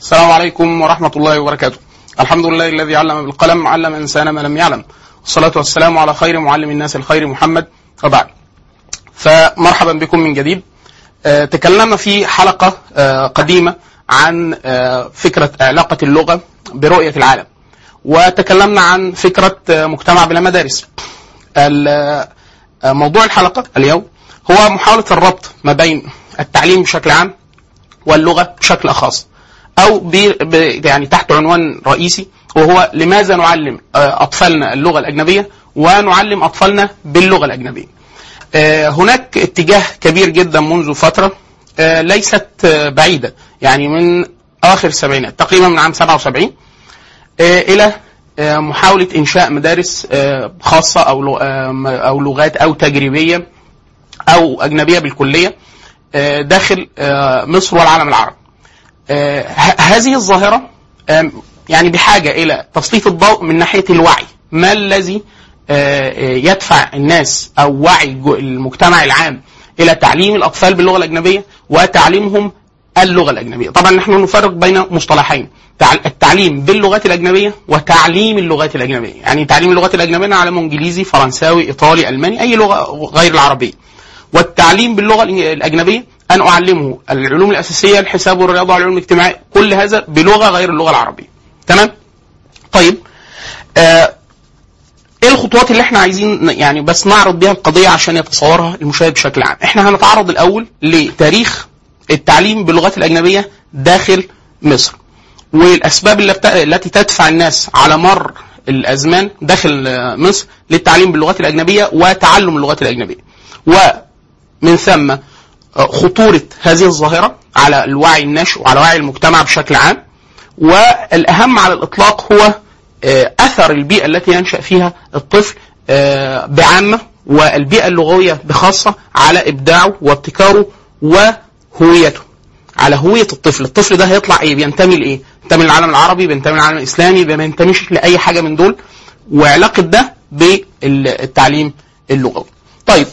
السلام عليكم ورحمة الله وبركاته الحمد لله الذي علم بالقلم علم الإنسان ما لم يعلم والصلاة والسلام على خير معلم الناس الخير محمد وبعد فمرحبا بكم من جديد آه، تكلمنا في حلقة آه، قديمة عن آه، فكرة علاقة اللغة برؤية العالم وتكلمنا عن فكرة آه، مجتمع بلا مدارس ال- آه، موضوع الحلقة اليوم هو محاولة الربط ما بين التعليم بشكل عام واللغة بشكل خاص أو ب... ب... يعني تحت عنوان رئيسي وهو لماذا نعلم آه، أطفالنا اللغة الأجنبية ونعلم أطفالنا باللغة الأجنبية آه، هناك اتجاه كبير جدا منذ فترة آه، ليست آه، بعيدة يعني من آخر السبعينات تقريبا من عام 77 آه، إلى آه، محاولة إنشاء مدارس آه، خاصة أو لغ- آه، أو لغات أو تجريبية أو أجنبية بالكلية آه، داخل آه، مصر والعالم العربي آه، ه- هذه الظاهرة آم، يعني بحاجة إلى تسليط الضوء من ناحية الوعي ما الذي آه، آه، يدفع الناس أو وعي جو- المجتمع العام إلى تعليم الأطفال باللغة الأجنبية وتعليمهم اللغة الأجنبية طبعا نحن نفرق بين مصطلحين تع- التعليم باللغات الأجنبية وتعليم اللغات الأجنبية يعني تعليم اللغات الأجنبية نعلم إنجليزي فرنساوي إيطالي ألماني أي لغة غير العربية والتعليم باللغه الإنج- الاجنبيه ان اعلمه العلوم الاساسيه الحساب والرياضه والعلوم الاجتماعيه كل هذا بلغه غير اللغه العربيه تمام طيب آه ايه الخطوات اللي احنا عايزين ن- يعني بس نعرض بيها القضيه عشان يتصورها المشاهد بشكل عام احنا هنتعرض الاول لتاريخ التعليم باللغات الاجنبيه داخل مصر والاسباب اللي بت- التي تدفع الناس على مر الازمان داخل آه، مصر للتعليم باللغات الاجنبيه وتعلم اللغات الاجنبيه ومن ثم آه، خطوره هذه الظاهره على الوعي الناشئ وعلى وعي المجتمع بشكل عام والاهم على الاطلاق هو آه، اثر البيئه التي ينشا فيها الطفل آه، بعامه والبيئه اللغويه بخاصه على ابداعه وابتكاره وهويته على هويه الطفل الطفل ده هيطلع ايه بينتمي لايه بينتمي للعالم العربي بينتمي للعالم الاسلامي ما بينتميش لاي حاجه من دول وعلاقه ده بالتعليم اللغوي طيب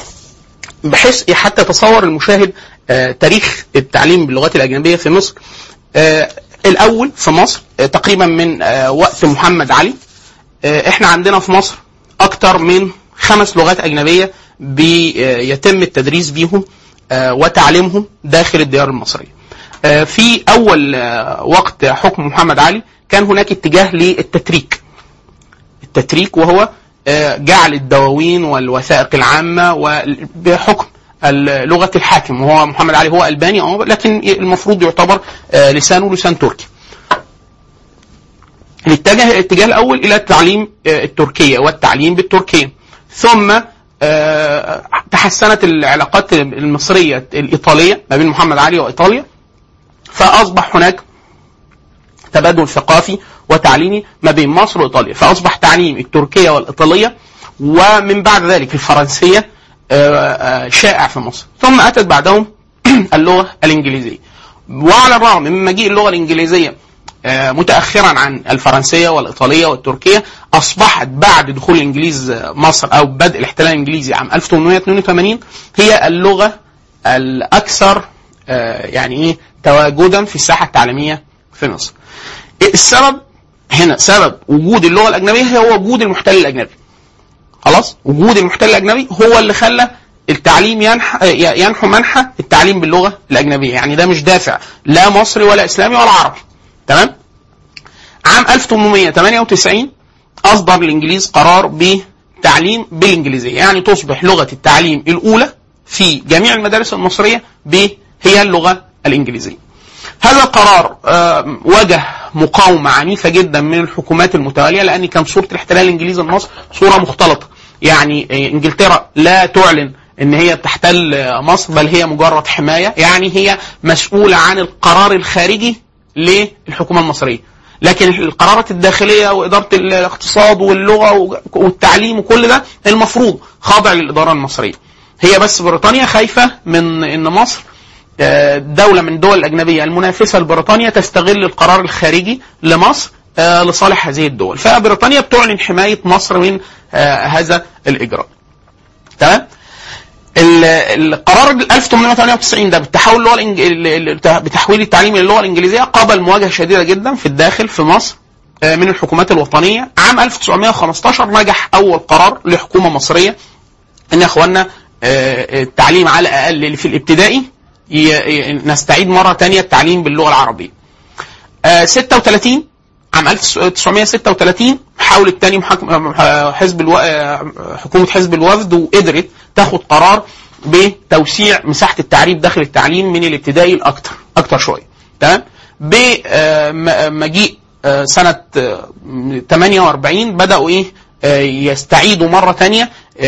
بحيث حتى يتصور المشاهد آه، تاريخ التعليم باللغات الأجنبية في مصر آه، الأول في مصر آه، تقريبا من آه، وقت محمد علي آه، احنا عندنا في مصر أكتر من خمس لغات أجنبية بيتم التدريس بيهم آه، وتعليمهم داخل الديار المصرية آه، في أول آه، وقت حكم محمد علي كان هناك اتجاه للتتريك التتريك وهو آه، جعل الدواوين والوثائق العامة وبحكم ال- لغة الحاكم وهو محمد علي هو ألباني اه لكن المفروض يعتبر آه، لسانه لسان تركي الاتجاه الاتجاه الأول إلى التعليم آه، التركية والتعليم بالتركية ثم آه، تحسنت العلاقات المصرية الإيطالية ما بين محمد علي وإيطاليا فأصبح هناك تبادل ثقافي وتعليمي ما بين مصر وايطاليا فاصبح تعليم التركيه والايطاليه ومن بعد ذلك الفرنسيه آه، آه، شائع في مصر ثم اتت بعدهم اللغه الانجليزيه وعلى الرغم من مجيء اللغه الانجليزيه آه، متاخرا عن الفرنسيه والايطاليه والتركيه اصبحت بعد دخول الانجليز مصر او بدء الاحتلال الانجليزي عام 1882 هي اللغه الاكثر آه، يعني ايه تواجدا في الساحه التعليميه في مصر. السبب هنا سبب وجود اللغه الاجنبيه هو وجود المحتل الاجنبي. خلاص؟ وجود المحتل الاجنبي هو اللي خلى التعليم ينحى ينحو منحى التعليم باللغه الاجنبيه، يعني ده مش دافع لا مصري ولا اسلامي ولا عربي. تمام؟ عام 1898 اصدر الانجليز قرار بتعليم بالانجليزيه، يعني تصبح لغه التعليم الاولى في جميع المدارس المصريه ب هي اللغه الانجليزيه. هذا القرار آه، واجه مقاومة عنيفة جدا من الحكومات المتوالية لأن كان صورة الاحتلال الإنجليزي لمصر صورة مختلطة يعني آه، إنجلترا لا تعلن ان هي تحتل آه، مصر بل هي مجرد حماية يعني هي مسؤولة عن القرار الخارجي للحكومة المصرية لكن القرارات الداخلية وإدارة الاقتصاد واللغة والتعليم وكل ده المفروض خاضع للإدارة المصرية هي بس بريطانيا خايفة من ان مصر آه، دولة من الدول الأجنبية المنافسة لبريطانيا تستغل القرار الخارجي لمصر آه، لصالح هذه الدول فبريطانيا بتعلن حماية مصر من آه، هذا الإجراء تمام القرار 1898 ده بالتحول اللغه الإنج... بتحويل التعليم للغه الانجليزيه قابل مواجهه شديده جدا في الداخل في مصر آه، من الحكومات الوطنيه عام 1915 نجح اول قرار لحكومه مصريه ان يا اخوانا آه، التعليم على الاقل في الابتدائي نستعيد مره ثانيه التعليم باللغه العربيه 36 عام 1936 حاولت تاني حزب الو... حكومه حزب الوفد وقدرت تاخد قرار بتوسيع مساحه التعريب داخل التعليم من الابتدائي لاكثر اكثر شويه تمام بمجيء آه، سنه 48 آه، بداوا ايه آه، يستعيدوا مره ثانيه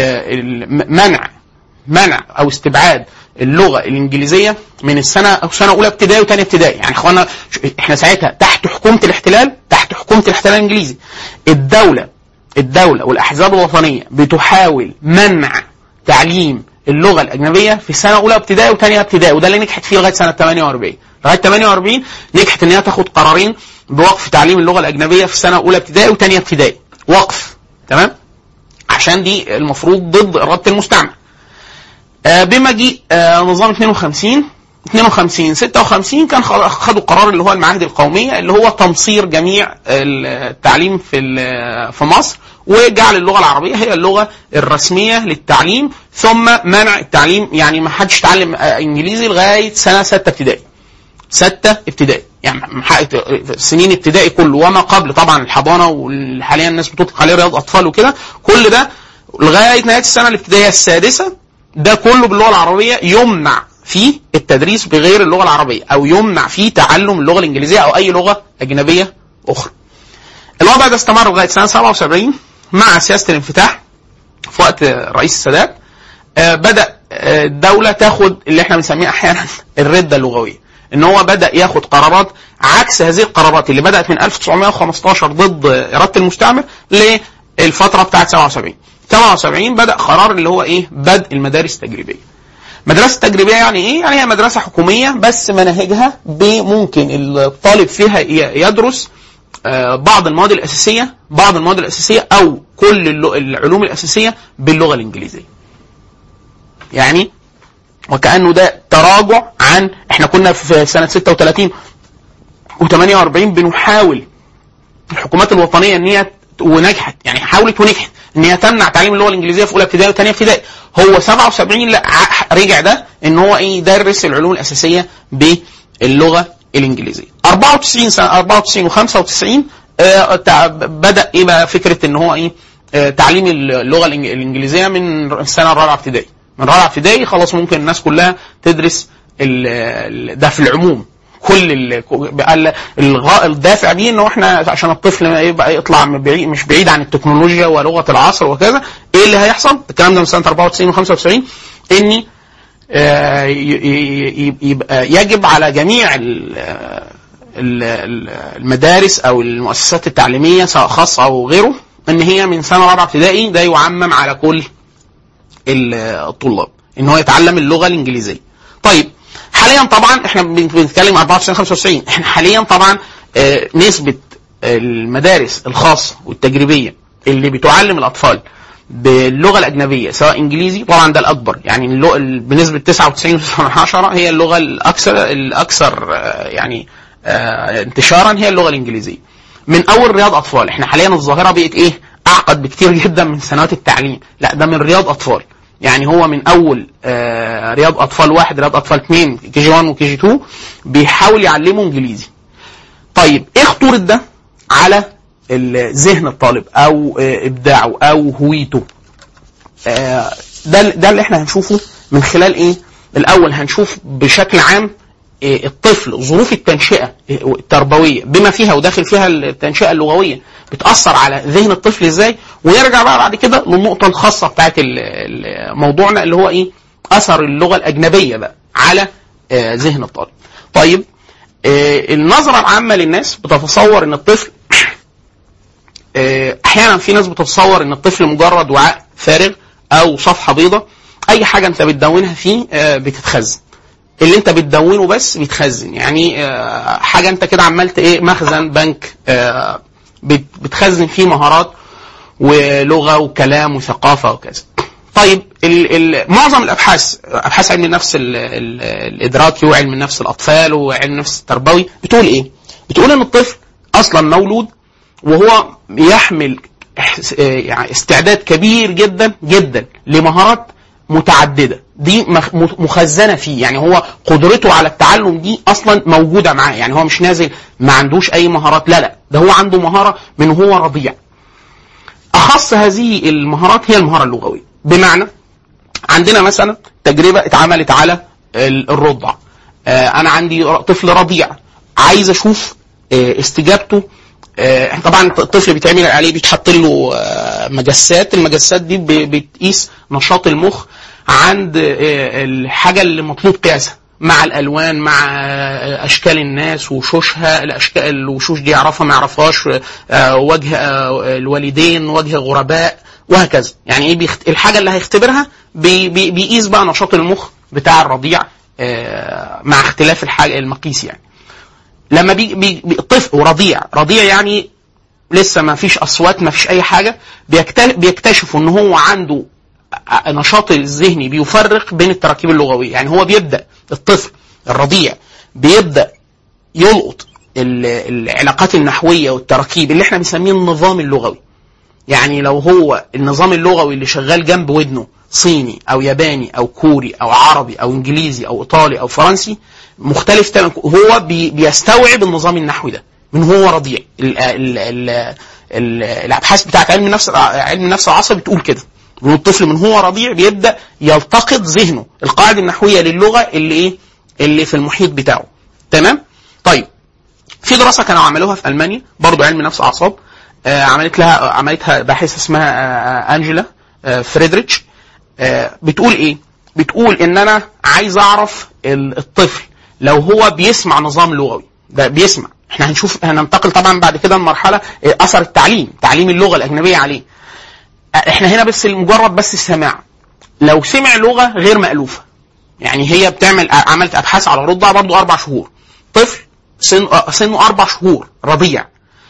منع منع او استبعاد اللغه الانجليزيه من السنه او سنه اولى ابتدائي وثانيه ابتدائي يعني اخوانا احنا ساعتها تحت حكومه الاحتلال تحت حكومه الاحتلال الانجليزي الدوله الدوله والاحزاب الوطنيه بتحاول منع تعليم اللغه الاجنبيه في سنه اولى ابتدائي وثانيه ابتدائي وده اللي نجحت فيه لغايه سنه 48 لغايه 48 نجحت ان هي تاخد قرارين بوقف تعليم اللغه الاجنبيه في سنه اولى ابتدائي وثانيه ابتدائي وقف تمام عشان دي المفروض ضد اراده المستعمر آه، بمجيء آه، نظام 52 52 56 كان خدوا قرار اللي هو المعاهد القوميه اللي هو تمصير جميع التعليم في في مصر وجعل اللغه العربيه هي اللغه الرسميه للتعليم ثم منع التعليم يعني ما حدش يتعلم آه، انجليزي لغايه سنه سته ابتدائي سته ابتدائي يعني سنين ابتدائي كله وما قبل طبعا الحضانه وحاليا الناس بتطلق عليه رياض اطفال وكده كل ده لغايه نهايه السنه الابتدائيه السادسه ده كله باللغه العربيه يمنع فيه التدريس بغير اللغه العربيه او يمنع فيه تعلم اللغه الانجليزيه او اي لغه اجنبيه اخرى. الوضع ده استمر لغايه سنه 77 مع سياسه الانفتاح في وقت رئيس السادات آه بدا آه، الدوله تاخد اللي احنا بنسميه احيانا الرده اللغويه ان هو بدا ياخد قرارات عكس هذه القرارات اللي بدات من 1915 ضد اراده المستعمر للفتره بتاعت 77 77 بدا قرار اللي هو ايه بدء المدارس التجريبيه مدرسه تجريبيه يعني ايه يعني هي مدرسه حكوميه بس مناهجها ممكن الطالب فيها يدرس آه، بعض المواد الاساسيه بعض المواد الاساسيه او كل العلوم الاساسيه باللغه الانجليزيه يعني وكانه ده تراجع عن احنا كنا في سنه 36 و48 بنحاول الحكومات الوطنيه ان هي ونجحت يعني حاولت ونجحت ان هي تمنع تعليم اللغه الانجليزيه في اولى ابتدائي وثانيه ابتدائي هو 77 لا رجع ده ان هو ايه يدرس العلوم الاساسيه باللغه الانجليزيه 94 سنه 94 و95 آه بدا ايه بقى فكره ان هو ايه آه تعليم اللغه الانجليزيه من السنه الرابعه ابتدائي من رابعه ابتدائي خلاص ممكن الناس كلها تدرس ده في العموم كل الغاء الدافع دي انه احنا عشان الطفل يبقى يطلع مش بعيد عن التكنولوجيا ولغه العصر وكذا ايه اللي هيحصل؟ الكلام ده من سنه 94 و95 اني آه، يبقى يجب على جميع المدارس او المؤسسات التعليميه سواء خاصه او غيره ان هي من سنه رابعه ابتدائي ده يعمم على كل الطلاب ان هو يتعلم اللغه الانجليزيه. طيب حاليا طبعا احنا بنتكلم 94 95 احنا حاليا طبعا آه، نسبه المدارس الخاصه والتجريبيه اللي بتعلم الاطفال باللغه الاجنبيه سواء انجليزي طبعا ده الاكبر يعني بنسبه 99.9 هي اللغه الاكثر الاكثر آه، يعني آه، انتشارا هي اللغه الانجليزيه من اول رياض اطفال احنا حاليا الظاهره بقت ايه اعقد بكتير جدا من سنوات التعليم لا ده من رياض اطفال يعني هو من اول آه رياض اطفال واحد رياض اطفال اثنين كي جي 1 وكي جي 2 بيحاول يعلمه انجليزي طيب ايه خطوره ده على ذهن الطالب او آه ابداعه او هويته آه ده ده اللي احنا هنشوفه من خلال ايه الاول هنشوف بشكل عام آه، الطفل ظروف التنشئه التربويه بما فيها وداخل فيها التنشئه اللغويه بتاثر على ذهن الطفل ازاي ونرجع بقى بعد كده للنقطه الخاصه بتاعت موضوعنا اللي هو ايه اثر اللغه الاجنبيه بقى على آه، ذهن الطالب طيب آه، النظره العامه للناس بتتصور ان الطفل آه، احيانا في ناس بتتصور ان الطفل مجرد وعاء فارغ او صفحه بيضاء اي حاجه انت بتدونها فيه بتتخزن اللي انت بتدونه بس بيتخزن يعني حاجه انت كده عملت ايه مخزن بنك بتخزن فيه مهارات ولغه وكلام وثقافه وكذا طيب ال ال معظم الابحاث ابحاث علم النفس ال ال الادراكي وعلم النفس الاطفال وعلم النفس التربوي بتقول ايه؟ بتقول ان الطفل اصلا مولود وهو يحمل يعني استعداد كبير جدا جدا لمهارات متعدده دي مخزنه فيه يعني هو قدرته على التعلم دي اصلا موجوده معاه يعني هو مش نازل ما عندوش اي مهارات لا لا ده هو عنده مهاره من هو رضيع اخص هذه المهارات هي المهاره اللغويه بمعنى عندنا مثلا تجربه اتعملت على الرضع آه، انا عندي طفل رضيع عايز اشوف آه، استجابته آه، طبعا الطفل بيتعمل عليه بيتحط له مجسات المجسات دي بتقيس نشاط المخ عند الحاجه اللي مطلوب قياسها مع الالوان مع اشكال الناس وشوشها الاشكال الوشوش دي يعرفها ما يعرفهاش وجه الوالدين وجه غرباء وهكذا يعني ايه بيخت... الحاجه اللي هيختبرها بي... بي... بيقيس بقى نشاط المخ بتاع الرضيع آه مع اختلاف الحاجه المقيس يعني لما بي... بي... الطفل ورضيع رضيع يعني لسه ما فيش اصوات ما فيش اي حاجه بيكتشفوا ان هو عنده نشاط الذهني بيفرق بين التراكيب اللغويه يعني هو بيبدا الطفل الرضيع بيبدا يلقط العلاقات النحويه والتراكيب اللي احنا بنسميه النظام اللغوي يعني لو هو النظام اللغوي اللي شغال جنب ودنه صيني او ياباني او كوري او عربي او انجليزي او ايطالي او فرنسي مختلف تماما هو بي بيستوعب النظام النحوي ده من هو رضيع ال ال ال ال الابحاث بتاعت علم النفس علم النفس العصبي بتقول كده ان الطفل من هو رضيع بيبدا يلتقط ذهنه القاعده النحويه للغه اللي ايه اللي في المحيط بتاعه تمام طيب في دراسه كانوا عملوها في المانيا برضه علم نفس اعصاب آه، عملت لها عملتها باحثه اسمها آه، آه، انجلا فريدريتش بتقول ايه؟ بتقول ان انا عايز اعرف الطفل لو هو بيسمع نظام لغوي ده بيسمع احنا هنشوف هننتقل طبعا بعد كده لمرحله اثر التعليم تعليم اللغه الاجنبيه عليه احنا هنا بس مجرد بس السماع لو سمع لغه غير مالوفه يعني هي بتعمل عملت ابحاث على رضع برضه اربع شهور طفل سن سنه اربع شهور رضيع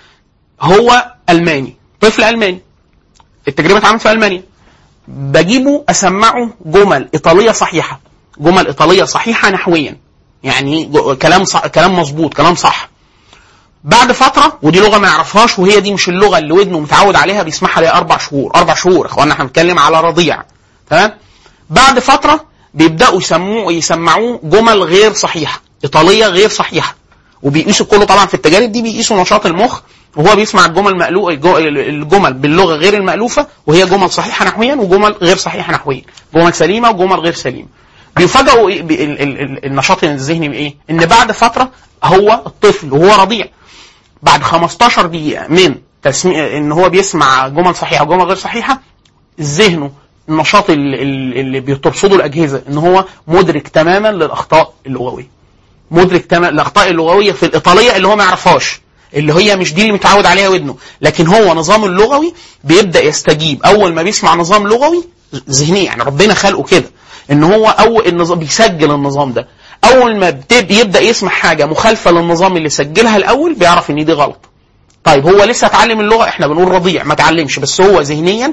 هو الماني طفل الماني التجربه اتعملت في المانيا بجيبه اسمعه جمل ايطاليه صحيحه جمل ايطاليه صحيحه نحويا يعني كلام صح كلام مظبوط كلام صح بعد فتره ودي لغه ما يعرفهاش وهي دي مش اللغه اللي ودنه متعود عليها بيسمعها لها اربع شهور اربع شهور اخوانا احنا بنتكلم على رضيع تمام بعد فتره بيبداوا يسموه يسمعوه جمل غير صحيحه ايطاليه غير صحيحه وبيقيسوا كله طبعا في التجارب دي بيقيسوا نشاط المخ وهو بيسمع الجمل مألو... الجمل باللغه غير المألوفه وهي جمل صحيحه نحويا وجمل غير صحيحه نحويا جمل سليمه وجمل غير سليمه بيفاجئوا إيه النشاط الذهني بايه؟ ان بعد فتره هو الطفل وهو رضيع بعد 15 دقيقه من تسميع ان هو بيسمع جمل صحيحه وجمل غير صحيحه ذهنه النشاط اللي بترصده الاجهزه ان هو مدرك تماما للاخطاء اللغويه مدرك تماما الاخطاء اللغويه في الايطاليه اللي هو ما يعرفهاش اللي هي مش دي اللي متعود عليها ودنه لكن هو نظامه اللغوي بيبدا يستجيب اول ما بيسمع نظام لغوي ذهني يعني ربنا خلقه كده ان هو اول النظام بيسجل النظام ده اول ما يبدا يسمع حاجه مخالفه للنظام اللي سجلها الاول بيعرف ان دي غلط طيب هو لسه اتعلم اللغه احنا بنقول رضيع ما اتعلمش بس هو ذهنيا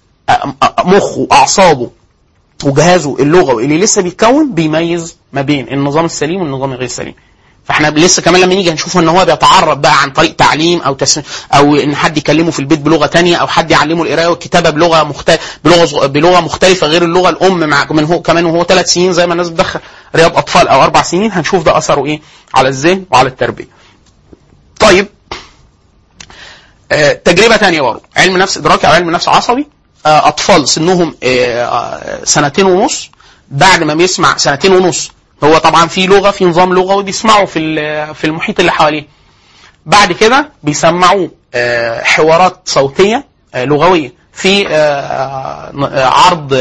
مخه اعصابه وجهازه اللغوي اللي لسه بيتكون بيميز ما بين النظام السليم والنظام الغير سليم فاحنا لسه كمان لما نيجي هنشوف ان هو بيتعرض بقى عن طريق تعليم او تس... او ان حد يكلمه في البيت بلغه تانية او حد يعلمه القرايه والكتابه بلغه مختلفه بلغه بلغه مختلفه غير اللغه الام مع من هو كمان وهو ثلاث سنين زي ما الناس بتدخل رياض اطفال او اربع سنين هنشوف ده اثره ايه على الذهن وعلى التربيه. طيب آه تجربه ثانيه برضه علم نفس ادراكي او علم نفس عصبي آه اطفال سنهم آه, آه، سنتين ونص بعد ما بيسمع سنتين ونص هو طبعا في لغه في نظام لغوي بيسمعوا في في المحيط اللي حواليه بعد كده بيسمعوا آه، حوارات صوتيه آه، لغويه في آه، عرض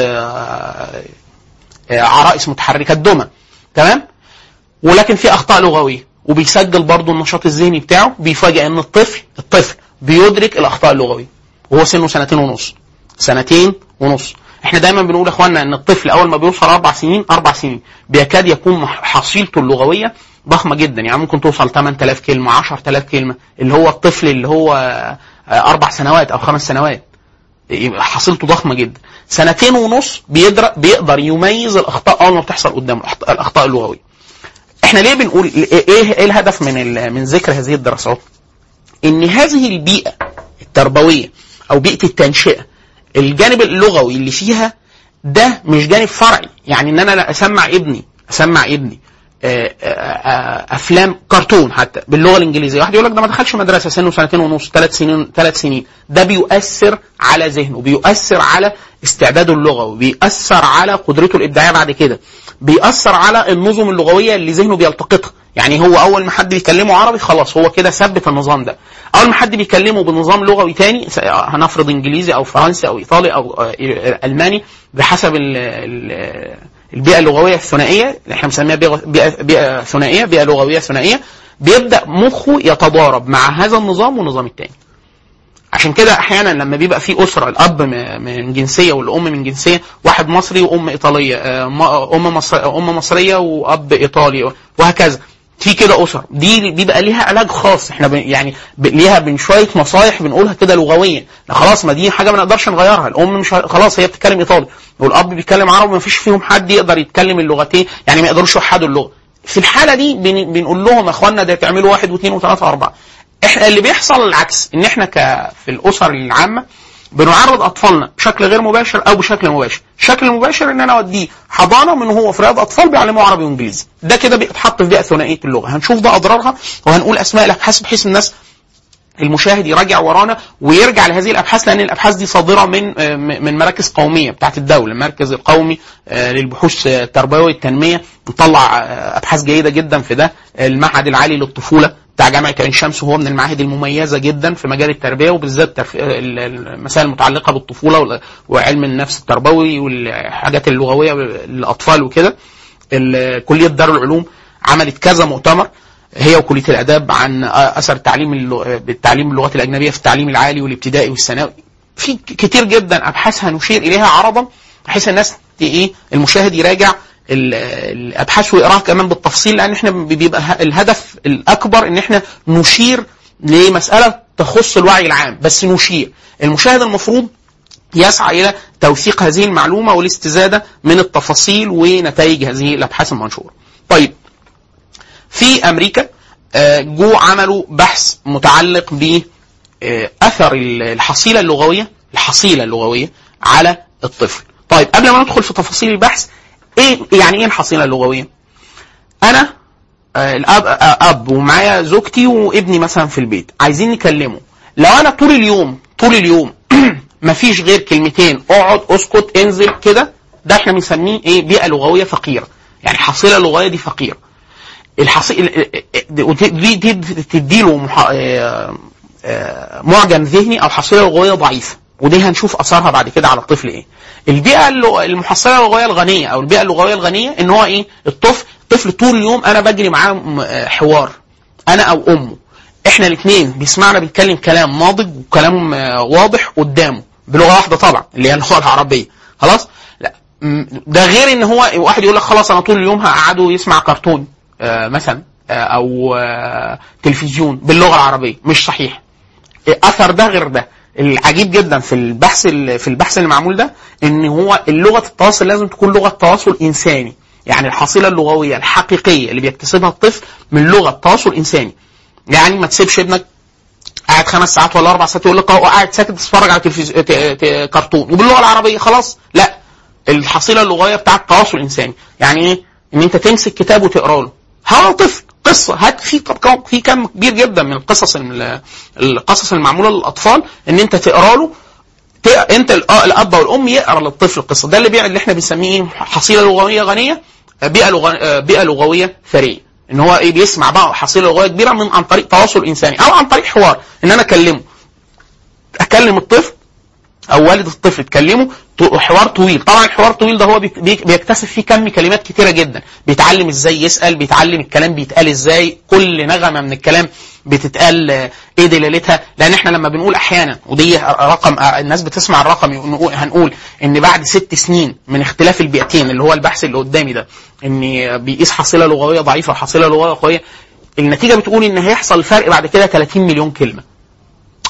عرائس متحركه الدمى تمام ولكن في اخطاء لغويه وبيسجل برضه النشاط الذهني بتاعه بيفاجئ ان الطفل الطفل بيدرك الاخطاء اللغويه وهو سنه سنتين ونص سنتين ونص احنا دايما بنقول يا اخوانا ان الطفل اول ما بيوصل اربع سنين اربع سنين بيكاد يكون حصيلته اللغويه ضخمه جدا يعني ممكن توصل 8000 كلمه 10000 كلمه اللي هو الطفل اللي هو آه، اربع سنوات او خمس سنوات يبقى حصيلته ضخمه جدا سنتين ونص بيقدر بيقدر يميز الاخطاء اول ما بتحصل قدامه الأخطاء- الاخطاء اللغويه احنا ليه بنقول ايه ايه الهدف من ال- من ذكر هذه الدراسات ان هذه البيئه التربويه او بيئه التنشئه الجانب اللغوي اللي فيها ده مش جانب فرعي يعني ان انا لا اسمع ابني اسمع ابني آه، آه، آه، افلام كرتون حتى باللغه الانجليزيه واحد يقول لك ده ما دخلش مدرسه سنه سنتين ونص ثلاث سنين ثلاث سنين ده بيؤثر على ذهنه بيؤثر على استعداده اللغوي بيأثر على قدرته الابداعيه بعد كده بيأثر على النظم اللغويه اللي ذهنه بيلتقطها يعني هو اول ما حد بيكلمه عربي خلاص هو كده ثبت النظام ده اول ما حد بيكلمه بنظام لغوي تاني س- هنفرض انجليزي او فرنسي او ايطالي او آه، الماني بحسب ال ال البيئه اللغويه الثنائيه اللي احنا بنسميها بيئه بيئة- بيئه ثنائيه بيئه لغويه ثنائيه بيبدا مخه يتضارب مع هذا النظام والنظام الثاني عشان كده احيانا لما بيبقى في اسره الاب م- من جنسيه والام من جنسيه واحد مصري وام ايطاليه آه، م- ام مصر ام مصريه واب ايطالي وهكذا في كده اسر دي بيبقى ليها علاج خاص احنا بن يعني ب- ليها بين شويه نصايح بنقولها كده لغويا لا خلاص ما دي حاجه ما نقدرش نغيرها الام مش ه- خلاص هي بتتكلم ايطالي والاب بيتكلم عربي ما فيش فيهم حد يقدر يتكلم اللغتين يعني ما يقدروش يوحدوا اللغه في الحاله دي بن- بنقول لهم يا اخوانا ده تعملوا واحد واثنين وثلاثه واربعه احنا اللي بيحصل العكس ان احنا ك في الاسر العامه بنعرض اطفالنا بشكل غير مباشر او بشكل مباشر الشكل المباشر ان انا اوديه حضانه من هو في رياض اطفال بيعلموه عربي وانجليزي ده كده بيتحط في بيئه ثنائيه اللغه هنشوف ده اضرارها وهنقول اسماء الابحاث بحيث الناس المشاهد يراجع ورانا ويرجع لهذه الابحاث لان الابحاث دي صادره من آه، من مراكز قوميه بتاعت الدوله المركز القومي آه، للبحوث آه، التربويه والتنميه مطلع آه، ابحاث جيده جدا في ده المعهد العالي للطفوله بتاع جامعه عين شمس وهو من المعاهد المميزه جدا في مجال التربيه وبالذات ترف- ال- المسائل المتعلقه بالطفوله وال- وعلم النفس التربوي والحاجات اللغويه للاطفال وكده ال- كليه دار العلوم عملت كذا مؤتمر هي وكليه الاداب عن اثر التعليم الل- بالتعليم اللغات الاجنبيه في التعليم العالي والابتدائي والثانوي في ك- كتير جدا ابحاث هنشير اليها عرضا بحيث الناس ت- ايه المشاهد يراجع ال- الابحاث ويقراها كمان بالتفصيل لان احنا بيبقى ه- الهدف الاكبر ان احنا نشير لمساله تخص الوعي العام بس نشير المشاهد المفروض يسعى الى توثيق هذه المعلومه والاستزاده من التفاصيل ونتائج هذه الابحاث المنشوره. طيب في امريكا آه، جو عملوا بحث متعلق ب آه، اثر الحصيله اللغويه الحصيله اللغويه على الطفل. طيب قبل ما ندخل في تفاصيل البحث ايه يعني ايه الحصيله اللغويه؟ انا آه، الاب آه، اب ومعايا زوجتي وابني مثلا في البيت عايزين نكلمه لو انا طول اليوم طول اليوم مفيش غير كلمتين اقعد اسكت انزل كده ده احنا بنسميه ايه بيئه لغويه فقيره يعني حصيله لغويه دي فقيره الحصيل دي دي تدي له معجم ذهني او حصيله لغويه ضعيفه ودي هنشوف اثرها بعد كده على الطفل ايه البيئه اللغ- المحصله اللغويه الغنيه او البيئه اللغويه الغنيه ان هو ايه الطفل طفل طول اليوم انا بجري معاه م- آه، حوار انا او امه احنا الاثنين بيسمعنا بيتكلم كلام ناضج وكلام آه، واضح قدامه بلغه واحده طبعا اللي هي اللغه العربيه خلاص لا م- ده غير ان هو واحد يقول لك خلاص انا طول اليوم هقعده يسمع كرتون آه، مثلا آه، او آه، تلفزيون باللغه العربيه مش صحيح اثر ده غير ده العجيب جدا في البحث ال- في البحث اللي معمول ده ان هو لغه التواصل لازم تكون لغه تواصل انساني يعني الحصيله اللغويه الحقيقيه اللي بيكتسبها الطفل من لغه تواصل انساني يعني ما تسيبش ابنك قاعد خمس ساعات ولا اربع ساعات يقول لك اهو قاعد ساكت تتفرج على تلفزيون ت- ت- كرتون وباللغه العربيه خلاص لا الحصيله اللغويه بتاعت التواصل الانساني يعني ايه ان انت تمسك كتاب وتقرا له هو طفل قصه هات في كم في كم كبير جدا من القصص ال- القصص المعموله للاطفال ان انت تقرا له ت- انت ال- آه الاب والام يقرا للطفل القصه ده اللي بيع اللي احنا بنسميه ايه حصيله لغويه غنيه آه، بيئه لغ... آه، بيئه لغويه ثريه ان هو ايه بيسمع بقى حصيله لغويه كبيره من عن طريق تواصل انساني او عن طريق حوار ان انا اكلمه اكلم الطفل او والد الطفل تكلمه ط- حوار طويل طبعا الحوار الطويل ده هو بيك- بيك- بيكتسب فيه كم كلمات كتيره جدا بيتعلم ازاي يسال بيتعلم الكلام بيتقال ازاي كل نغمه من الكلام بتتقال آه، ايه دلالتها لان احنا لما بنقول احيانا ودي رقم آه، الناس بتسمع الرقم يقول- هنقول ان بعد ست سنين من اختلاف البيئتين اللي هو البحث اللي قدامي ده ان بيقيس حصيله لغويه ضعيفه وحصيله لغويه قويه النتيجه بتقول ان هيحصل فرق بعد كده 30 مليون كلمه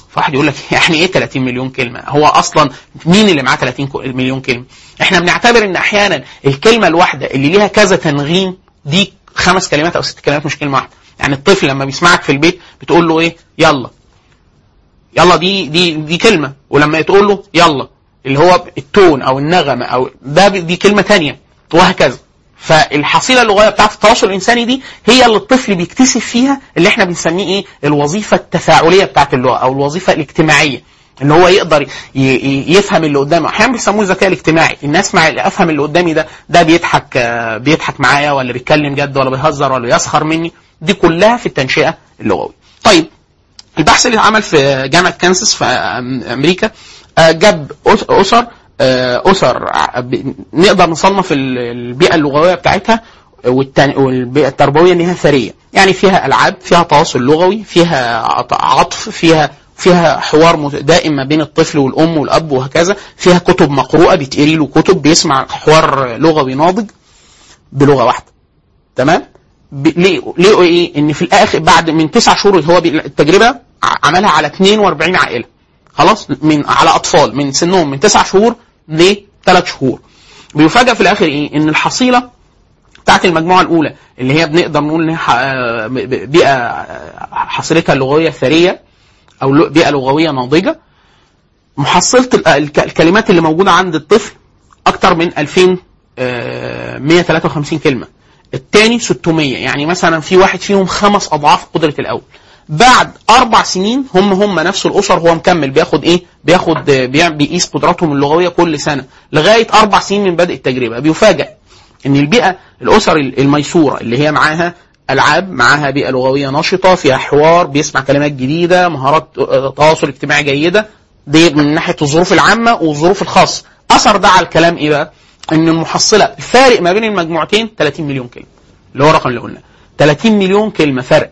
فواحد يقول لك يعني ايه 30 مليون كلمه هو اصلا مين اللي معاه 30 كو- مليون كلمه احنا بنعتبر ان احيانا الكلمه الواحده اللي ليها كذا تنغيم دي خمس كلمات او ست كلمات مش كلمه واحده يعني الطفل لما بيسمعك في البيت بتقول له ايه يلا يلا دي دي دي كلمه ولما تقول له يلا اللي هو التون او النغمه او ده دي كلمه تانية وهكذا فالحصيله اللغويه بتاعت التواصل الانساني دي هي اللي الطفل بيكتسب فيها اللي احنا بنسميه ايه الوظيفه التفاعليه بتاعت اللغه او الوظيفه الاجتماعيه اللي هو يقدر ي- ي- يفهم اللي قدامه احيانا بيسموه الذكاء الاجتماعي الناس مع افهم اللي قدامي ده ده بيضحك آه، بيضحك معايا ولا بيتكلم جد ولا بيهزر ولا يسخر مني دي كلها في التنشئه اللغويه طيب البحث اللي اتعمل في جامعه كانساس في أم- امريكا آه، جاب أس- اسر آه، اسر ع- ب- نقدر نصنف ال- البيئه اللغويه بتاعتها والتن- والبيئه التربويه انها ثريه يعني فيها العاب فيها تواصل لغوي فيها عط- عطف فيها فيها حوار مت- دائم ما بين الطفل والام والاب وهكذا فيها كتب مقروءه بيتقري له كتب بيسمع حوار لغوي ناضج بلغه واحده تمام ب- ليه ليه ايه ان في الاخر بعد من تسع شهور هو بي- التجربه ع- عملها على 42 عائله خلاص من على اطفال من سنهم من تسع شهور لثلاث شهور بيفاجئ في الاخر ايه ان الحصيله بتاعت المجموعه الاولى اللي هي بنقدر نقول انها ح- آه، ب- ب- بيئه آه، حصيلتها اللغويه ثريه او لو- بيئه لغويه ناضجه محصله ال- الك- الكلمات اللي موجوده عند الطفل اكتر من 2153 كلمه الثاني 600 يعني مثلا في واحد فيهم خمس اضعاف قدره الاول بعد اربع سنين هم هم نفس الاسر هو مكمل بياخد ايه بياخد آه، بيع- بيقيس قدراتهم اللغويه كل سنه لغايه اربع سنين من بدء التجربه بيفاجئ ان البيئه الاسر الميسوره اللي هي معاها العاب معاها بيئه لغويه نشطه فيها حوار بيسمع كلمات جديده مهارات آه، تواصل اجتماعي جيده دي من ناحيه الظروف العامه والظروف الخاصه اثر ده على الكلام ايه بقى ان المحصله الفارق ما بين المجموعتين 30 مليون كلمه اللي هو الرقم اللي قلنا 30 مليون كلمه فرق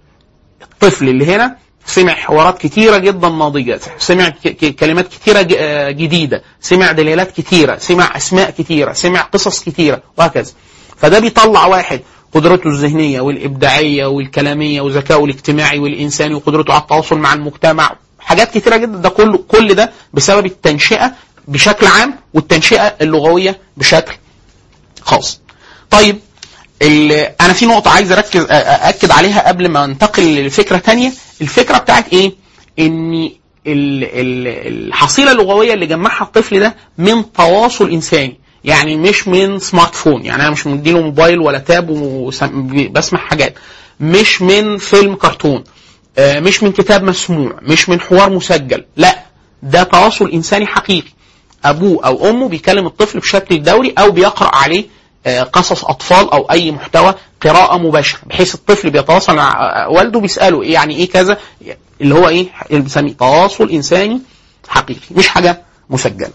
الطفل اللي هنا سمع حوارات كتيرة جدا ناضجة سمع ك- ك- كلمات كتيرة ج- آه، جديدة سمع دلالات كتيرة سمع أسماء كتيرة سمع قصص كتيرة وهكذا فده بيطلع واحد قدرته الذهنية والإبداعية والكلامية وذكائه الاجتماعي والإنساني وقدرته على التواصل مع المجتمع حاجات كتيرة جدا ده كله كل ده بسبب التنشئة بشكل عام والتنشئة اللغوية بشكل خاص طيب ال- انا في نقطه عايز اركز أ- ااكد عليها قبل ما انتقل لفكره تانية الفكره بتاعت ايه ان ال- ال- الحصيله اللغويه اللي جمعها الطفل ده من تواصل انساني يعني مش من سمارت فون يعني انا مش مديله موبايل ولا تاب وبسمع حاجات مش من فيلم كرتون آه، مش من كتاب مسموع مش من حوار مسجل لا ده تواصل انساني حقيقي ابوه او امه بيكلم الطفل بشكل دوري او بيقرا عليه آه، قصص اطفال او اي محتوى قراءه مباشره بحيث الطفل بيتواصل مع آه، والده بيساله إيه يعني ايه كذا اللي هو ايه اللي بنسميه تواصل انساني حقيقي مش حاجه مسجله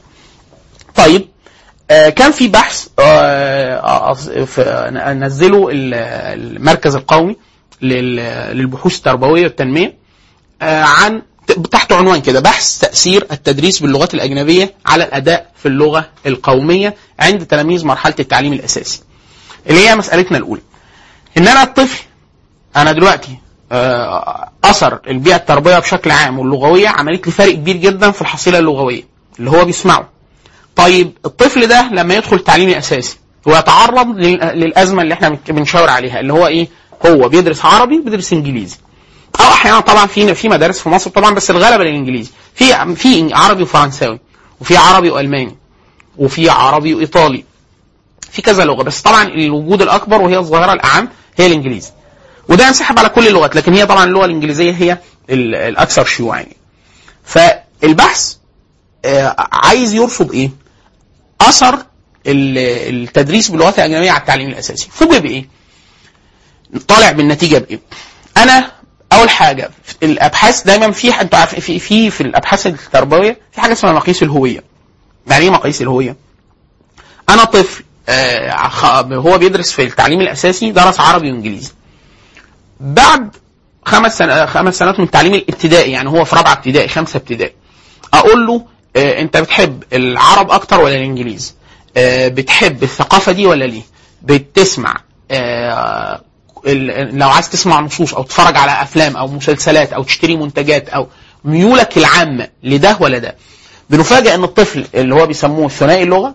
طيب آه، كان في بحث آه، آه، في- نزله ال- المركز القومي لل- للبحوث التربويه والتنميه آه، عن تحت عنوان كده بحث تأثير التدريس باللغات الأجنبية على الأداء في اللغة القومية عند تلاميذ مرحلة التعليم الأساسي اللي هي مسألتنا الأولى إن أنا الطفل أنا دلوقتي آه، أثر البيئة التربوية بشكل عام واللغوية عملت لي فرق كبير جدا في الحصيلة اللغوية اللي هو بيسمعه طيب الطفل ده لما يدخل التعليم الأساسي ويتعرض لل- للأزمة اللي احنا بنشاور عليها اللي هو إيه هو بيدرس عربي بيدرس إنجليزي او احيانا طبعا في في مدارس في مصر طبعا بس الغلبه للانجليزي في في عربي وفرنساوي وفي عربي والماني وفي عربي وايطالي في كذا لغه بس طبعا الوجود الاكبر وهي الظاهره الاعم هي الانجليزي وده ينسحب على كل اللغات لكن هي طبعا اللغه الانجليزيه هي ال- الاكثر شيوعا يعني. فالبحث آه، عايز يرصد ايه؟ اثر ال- التدريس باللغات الاجنبيه على التعليم الاساسي فوجئ بايه؟ طالع بالنتيجه بايه؟ انا اول حاجه في الابحاث دايما في انتوا عارفين في في في الابحاث التربويه في حاجه اسمها مقاييس الهويه يعني ايه مقاييس الهويه انا طفل آه خ- هو بيدرس في التعليم الاساسي درس عربي وانجليزي بعد خمس سنة خمس سنوات من التعليم الابتدائي يعني هو في رابعه ابتدائي خمسه ابتدائي اقول له آه انت بتحب العرب اكتر ولا الانجليزي آه بتحب الثقافه دي ولا ليه بتسمع آه ال- لو عايز تسمع نصوص او تتفرج على افلام او مسلسلات او تشتري منتجات او ميولك العامه لده ولا ده بنفاجئ ان الطفل اللي هو بيسموه ثنائي اللغه